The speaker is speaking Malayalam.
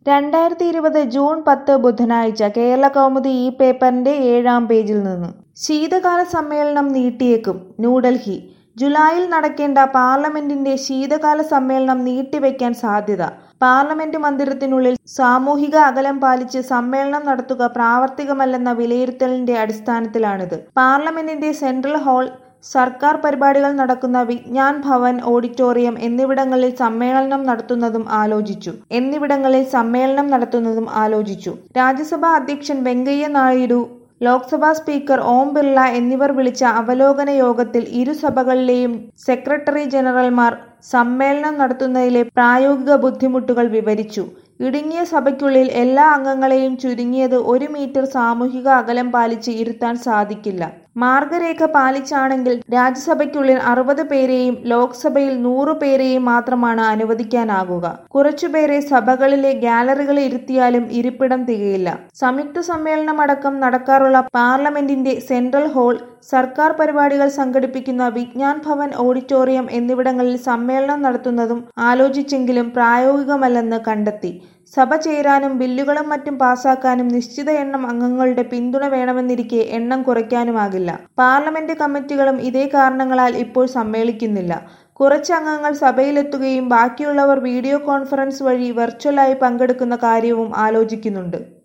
രണ്ടായിരത്തി ഇരുപത് ജൂൺ പത്ത് ബുധനാഴ്ച കേരള കൗമുദി ഈ പേപ്പറിന്റെ ഏഴാം പേജിൽ നിന്ന് ശീതകാല സമ്മേളനം നീട്ടിയേക്കും ന്യൂഡൽഹി ജൂലൈയിൽ നടക്കേണ്ട പാർലമെന്റിന്റെ ശീതകാല സമ്മേളനം നീട്ടിവെക്കാൻ സാധ്യത പാർലമെന്റ് മന്ദിരത്തിനുള്ളിൽ സാമൂഹിക അകലം പാലിച്ച് സമ്മേളനം നടത്തുക പ്രാവർത്തികമല്ലെന്ന വിലയിരുത്തലിന്റെ അടിസ്ഥാനത്തിലാണിത് പാർലമെന്റിന്റെ സെൻട്രൽ ഹാൾ സർക്കാർ പരിപാടികൾ നടക്കുന്ന വിജ്ഞാൻ ഭവൻ ഓഡിറ്റോറിയം എന്നിവിടങ്ങളിൽ സമ്മേളനം നടത്തുന്നതും ആലോചിച്ചു എന്നിവിടങ്ങളിൽ സമ്മേളനം നടത്തുന്നതും ആലോചിച്ചു രാജ്യസഭാ അധ്യക്ഷൻ വെങ്കയ്യ നായിഡു ലോക്സഭാ സ്പീക്കർ ഓം ബിർള എന്നിവർ വിളിച്ച അവലോകന യോഗത്തിൽ ഇരു സഭകളിലെയും സെക്രട്ടറി ജനറൽമാർ സമ്മേളനം നടത്തുന്നതിലെ പ്രായോഗിക ബുദ്ധിമുട്ടുകൾ വിവരിച്ചു ഇടുങ്ങിയ സഭയ്ക്കുള്ളിൽ എല്ലാ അംഗങ്ങളെയും ചുരുങ്ങിയത് ഒരു മീറ്റർ സാമൂഹിക അകലം പാലിച്ച് ഇരുത്താൻ സാധിക്കില്ല മാർഗരേഖ പാലിച്ചാണെങ്കിൽ രാജ്യസഭയ്ക്കുള്ളിൽ അറുപത് പേരെയും ലോക്സഭയിൽ നൂറ് പേരെയും മാത്രമാണ് അനുവദിക്കാനാകുക കുറച്ചുപേരെ സഭകളിലെ ഗാലറികളിൽ ഇരുത്തിയാലും ഇരിപ്പിടം തികയില്ല സംയുക്ത സമ്മേളനമടക്കം നടക്കാറുള്ള പാർലമെന്റിന്റെ സെൻട്രൽ ഹാൾ സർക്കാർ പരിപാടികൾ സംഘടിപ്പിക്കുന്ന വിജ്ഞാൻ ഭവൻ ഓഡിറ്റോറിയം എന്നിവിടങ്ങളിൽ സമ്മേളനം നടത്തുന്നതും ആലോചിച്ചെങ്കിലും പ്രായോഗികമല്ലെന്ന് കണ്ടെത്തി സഭ ചേരാനും ബില്ലുകളും മറ്റും പാസാക്കാനും നിശ്ചിത എണ്ണം അംഗങ്ങളുടെ പിന്തുണ വേണമെന്നിരിക്കെ എണ്ണം കുറയ്ക്കാനുമാകില്ല പാർലമെന്റ് കമ്മിറ്റികളും ഇതേ കാരണങ്ങളാൽ ഇപ്പോൾ സമ്മേളിക്കുന്നില്ല കുറച്ച് അംഗങ്ങൾ സഭയിലെത്തുകയും ബാക്കിയുള്ളവർ വീഡിയോ കോൺഫറൻസ് വഴി വെർച്വലായി പങ്കെടുക്കുന്ന കാര്യവും ആലോചിക്കുന്നുണ്ട്